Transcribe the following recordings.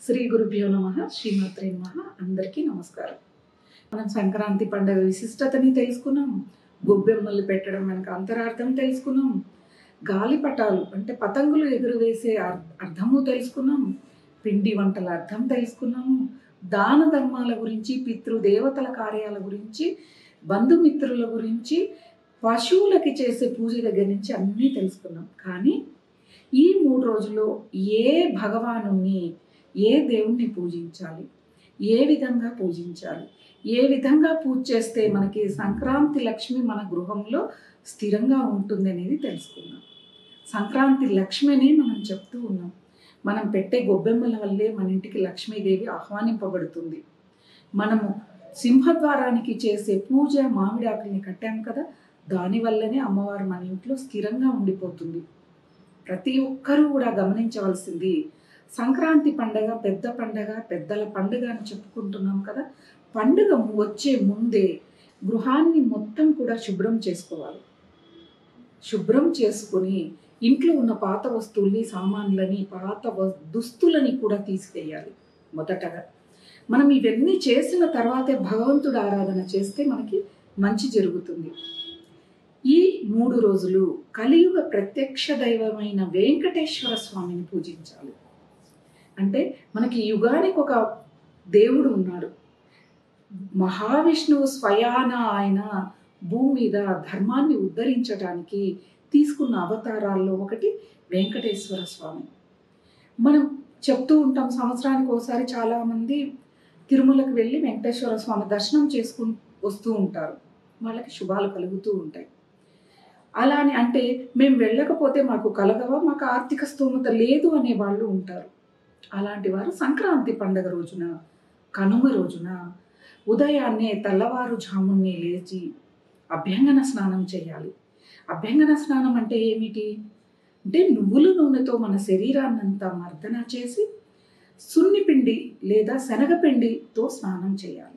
శ్రీ గురుభ్యో నమ శ్రీమాత్రే నమ అందరికీ నమస్కారం మనం సంక్రాంతి పండుగ విశిష్టతని తెలుసుకున్నాం గొబ్బెమ్మలు పెట్టడం వెనక అంతరార్థం తెలుసుకున్నాం గాలిపటాలు అంటే పతంగులు ఎగురవేసే అర్- అర్థము తెలుసుకున్నాం పిండి వంటల అర్థం తెలుసుకున్నాము దాన ధర్మాల గురించి పితృదేవతల కార్యాల గురించి బంధుమిత్రుల గురించి పశువులకి చేసే పూజ దగ్గర నుంచి అన్నీ తెలుసుకున్నాం కానీ ఈ మూడు రోజుల్లో ఏ భగవానుని ఏ దేవుణ్ణి పూజించాలి ఏ విధంగా పూజించాలి ఏ విధంగా పూజ చేస్తే మనకి సంక్రాంతి లక్ష్మి మన గృహంలో స్థిరంగా ఉంటుంది అనేది తెలుసుకుందాం సంక్రాంతి లక్ష్మిని మనం చెప్తూ ఉన్నాం మనం పెట్టే గొబ్బెమ్మల వల్లే మన ఇంటికి లక్ష్మీదేవి ఆహ్వానింపబడుతుంది మనము సింహద్వారానికి చేసే పూజ మామిడి ఆకుల్ని కట్టాం కదా దానివల్లనే అమ్మవారు మన ఇంట్లో స్థిరంగా ఉండిపోతుంది ప్రతి ఒక్కరూ కూడా గమనించవలసింది సంక్రాంతి పండగ పెద్ద పండగ పెద్దల పండుగ అని చెప్పుకుంటున్నాం కదా పండుగ వచ్చే ముందే గృహాన్ని మొత్తం కూడా శుభ్రం చేసుకోవాలి శుభ్రం చేసుకుని ఇంట్లో ఉన్న పాత వస్తువుల్ని సామాన్లని పాత వ- దుస్తులని కూడా తీసివేయాలి మొదటగా మనం ఇవన్నీ చేసిన తర్వాతే భగవంతుడు ఆరాధన చేస్తే మనకి మంచి జరుగుతుంది ఈ మూడు రోజులు కలియుగ ప్రత్యక్ష దైవమైన వెంకటేశ్వర స్వామిని పూజించాలి అంటే మనకి యుగానికి ఒక దేవుడు ఉన్నాడు మహావిష్ణువు స్వయాన ఆయన భూమి మీద ధర్మాన్ని ఉద్ధరించడానికి తీసుకున్న అవతారాల్లో ఒకటి వెంకటేశ్వర స్వామి మనం చెప్తూ ఉంటాం సంవత్సరానికి ఒకసారి చాలామంది తిరుమలకు వెళ్ళి వెంకటేశ్వర స్వామి దర్శనం చేసుకుని వస్తూ ఉంటారు వాళ్ళకి శుభాలు కలుగుతూ ఉంటాయి అలా అని అంటే మేము వెళ్ళకపోతే మాకు కలగవా మాకు ఆర్థిక స్తోమత లేదు అనే వాళ్ళు ఉంటారు అలాంటి వారు సంక్రాంతి పండగ రోజున కనుమ రోజున ఉదయాన్నే తెల్లవారుజామునే లేచి అభ్యంగన స్నానం చేయాలి అభ్యంగన స్నానం అంటే ఏమిటి అంటే నువ్వుల నూనెతో మన శరీరాన్నంతా మర్దన చేసి సున్నిపిండి లేదా శనగపిండితో స్నానం చేయాలి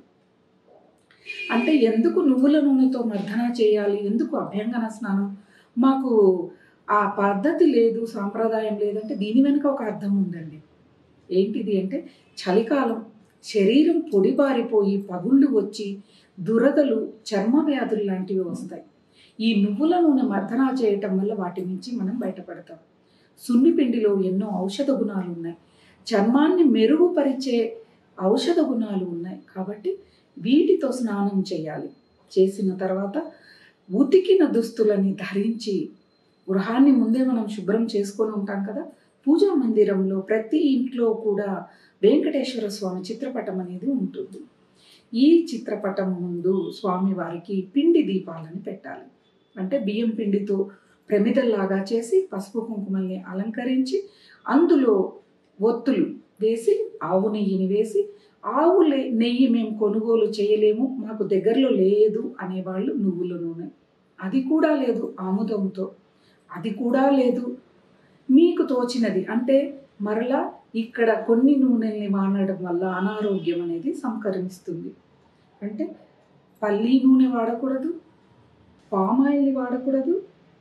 అంటే ఎందుకు నువ్వుల నూనెతో మర్దన చేయాలి ఎందుకు అభ్యంగన స్నానం మాకు ఆ పద్ధతి లేదు సాంప్రదాయం లేదంటే దీని వెనుక ఒక అర్థం ఉందండి ఏంటిది అంటే చలికాలం శరీరం పొడిబారిపోయి పగుళ్ళు వచ్చి దురదలు చర్మ వ్యాధులు లాంటివి వస్తాయి ఈ నువ్వుల నూనె మర్దన చేయటం వల్ల వాటి నుంచి మనం బయటపడతాం సున్నిపిండిలో ఎన్నో ఔషధ గుణాలు ఉన్నాయి చర్మాన్ని మెరుగుపరిచే ఔషధ గుణాలు ఉన్నాయి కాబట్టి వీటితో స్నానం చేయాలి చేసిన తర్వాత ఉతికిన దుస్తులని ధరించి గృహాన్ని ముందే మనం శుభ్రం చేసుకొని ఉంటాం కదా పూజా మందిరంలో ప్రతి ఇంట్లో కూడా వెంకటేశ్వర స్వామి చిత్రపటం అనేది ఉంటుంది ఈ చిత్రపటం ముందు స్వామివారికి పిండి దీపాలని పెట్టాలి అంటే బియ్యం పిండితో ప్రమిదల్లాగా చేసి పసుపు కుంకుమల్ని అలంకరించి అందులో ఒత్తులు వేసి ఆవు నెయ్యిని వేసి ఆవు లే- నెయ్యి మేము కొనుగోలు చేయలేము మాకు దగ్గరలో లేదు అనేవాళ్ళు నువ్వుల నూనె అది కూడా లేదు ఆముదంతో అది కూడా లేదు మీకు తోచినది అంటే మరలా ఇక్కడ కొన్ని నూనెల్ని వాడడం వల్ల అనారోగ్యం అనేది సంకరిస్తుంది అంటే పల్లి నూనె వాడకూడదు పామాయిల్ని వాడకూడదు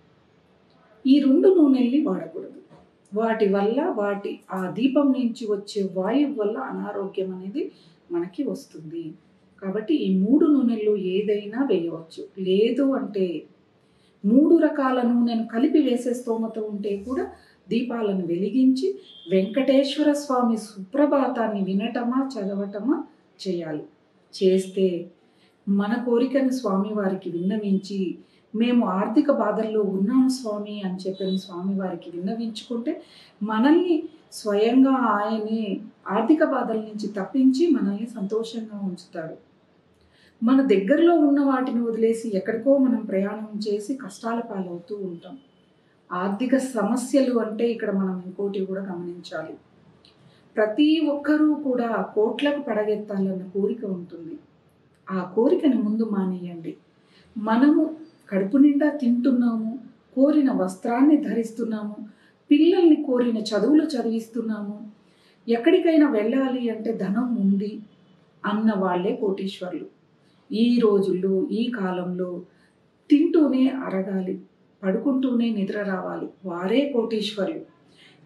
ఈ రెండు నూనెల్ని వాడకూడదు వాటి వల్ల వాటి ఆ దీపం నుంచి వచ్చే వాయువు వల్ల అనారోగ్యం అనేది మనకి వస్తుంది కాబట్టి ఈ మూడు నూనెల్లో ఏదైనా వేయవచ్చు లేదు అంటే మూడు రకాల నూనెను కలిపి వేసే స్తోమత ఉంటే కూడా దీపాలను వెలిగించి వెంకటేశ్వర స్వామి సుప్రభాతాన్ని వినటమా చదవటమా చేయాలి చేస్తే మన కోరికను స్వామివారికి విన్నవించి మేము ఆర్థిక బాధల్లో ఉన్నాము స్వామి అని చెప్పని స్వామివారికి విన్నవించుకుంటే మనల్ని స్వయంగా ఆయనే ఆర్థిక బాధల నుంచి తప్పించి మనల్ని సంతోషంగా ఉంచుతాడు మన దగ్గరలో ఉన్న వాటిని వదిలేసి ఎక్కడికో మనం ప్రయాణం చేసి కష్టాల పాలవుతూ ఉంటాం ఆర్థిక సమస్యలు అంటే ఇక్కడ మనం ఇంకోటి కూడా గమనించాలి ప్రతి ఒక్కరూ కూడా కోట్లకు పడగెత్తాలన్న కోరిక ఉంటుంది ఆ కోరికని ముందు మానేయండి మనము కడుపు నిండా తింటున్నాము కోరిన వస్త్రాన్ని ధరిస్తున్నాము పిల్లల్ని కోరిన చదువులు చదివిస్తున్నాము ఎక్కడికైనా వెళ్ళాలి అంటే ధనం ఉంది అన్న వాళ్ళే కోటీశ్వర్లు ఈ రోజుల్లో ఈ కాలంలో తింటూనే అరగాలి పడుకుంటూనే నిద్ర రావాలి వారే కోటీశ్వర్లు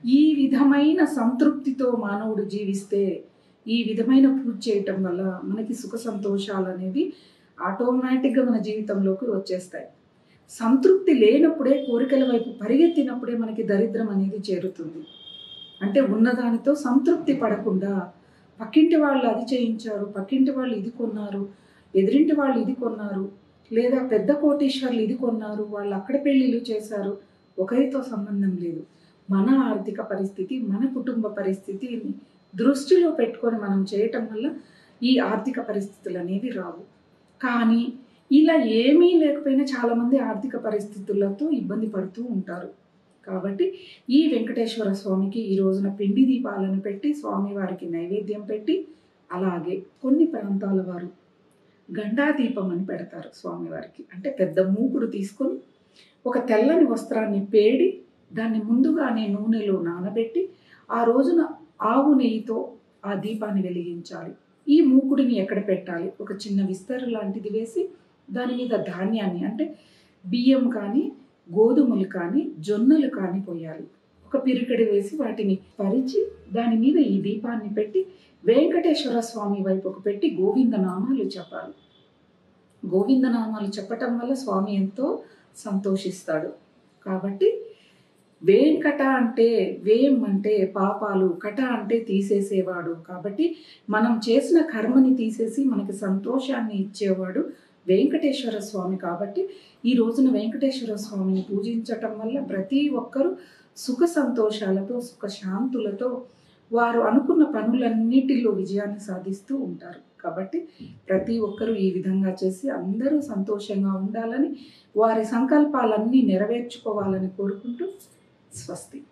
ఈ విధమైన సంతృప్తితో మానవుడు జీవిస్తే ఈ విధమైన పూజ చేయటం వల్ల మనకి సుఖ సంతోషాలు అనేవి ఆటోమేటిక్గా మన జీవితంలోకి వచ్చేస్తాయి సంతృప్తి లేనప్పుడే కోరికల వైపు పరిగెత్తినప్పుడే మనకి దరిద్రం అనేది చేరుతుంది అంటే ఉన్నదానితో సంతృప్తి పడకుండా పక్కింటి వాళ్ళు అది చేయించారు పక్కింటి వాళ్ళు ఇది కొన్నారు ఎదురింటి వాళ్ళు ఇది కొన్నారు లేదా పెద్ద కోటీశ్వర్లు ఇది కొన్నారు వాళ్ళు అక్కడ పెళ్ళిళ్ళు చేశారు ఒకరితో సంబంధం లేదు మన ఆర్థిక పరిస్థితి మన కుటుంబ పరిస్థితిని దృష్టిలో పెట్టుకొని మనం చేయటం వల్ల ఈ ఆర్థిక పరిస్థితులు అనేవి రావు కానీ ఇలా ఏమీ లేకపోయినా చాలామంది ఆర్థిక పరిస్థితులతో ఇబ్బంది పడుతూ ఉంటారు కాబట్టి ఈ వెంకటేశ్వర స్వామికి ఈ రోజున పిండి దీపాలను పెట్టి స్వామివారికి నైవేద్యం పెట్టి అలాగే కొన్ని ప్రాంతాల వారు గండా దీపం అని పెడతారు స్వామివారికి అంటే పెద్ద మూకుడు తీసుకొని ఒక తెల్లని వస్త్రాన్ని పేడి దాన్ని ముందుగానే నూనెలో నానబెట్టి ఆ రోజున ఆవు నెయ్యితో ఆ దీపాన్ని వెలిగించాలి ఈ మూకుడిని ఎక్కడ పెట్టాలి ఒక చిన్న విస్తరు లాంటిది వేసి దాని మీద ధాన్యాన్ని అంటే బియ్యం కానీ గోధుమలు కానీ జొన్నలు కానీ పోయాలి ఒక పిరికడి వేసి వాటిని పరిచి దాని మీద ఈ దీపాన్ని పెట్టి వెంకటేశ్వర స్వామి వైపుకు పెట్టి గోవింద నామాలు చెప్పాలి గోవింద నామాలు చెప్పటం వల్ల స్వామి ఎంతో సంతోషిస్తాడు కాబట్టి వేంకట అంటే వేం అంటే పాపాలు కట అంటే తీసేసేవాడు కాబట్టి మనం చేసిన కర్మని తీసేసి మనకి సంతోషాన్ని ఇచ్చేవాడు వెంకటేశ్వర స్వామి కాబట్టి ఈ రోజున వెంకటేశ్వర స్వామిని పూజించటం వల్ల ప్రతి ఒక్కరూ సుఖ సంతోషాలతో సుఖ శాంతులతో వారు అనుకున్న పనులన్నిటిలో విజయాన్ని సాధిస్తూ ఉంటారు కాబట్టి ప్రతి ఒక్కరూ ఈ విధంగా చేసి అందరూ సంతోషంగా ఉండాలని వారి సంకల్పాలన్నీ నెరవేర్చుకోవాలని కోరుకుంటూ స్వస్తి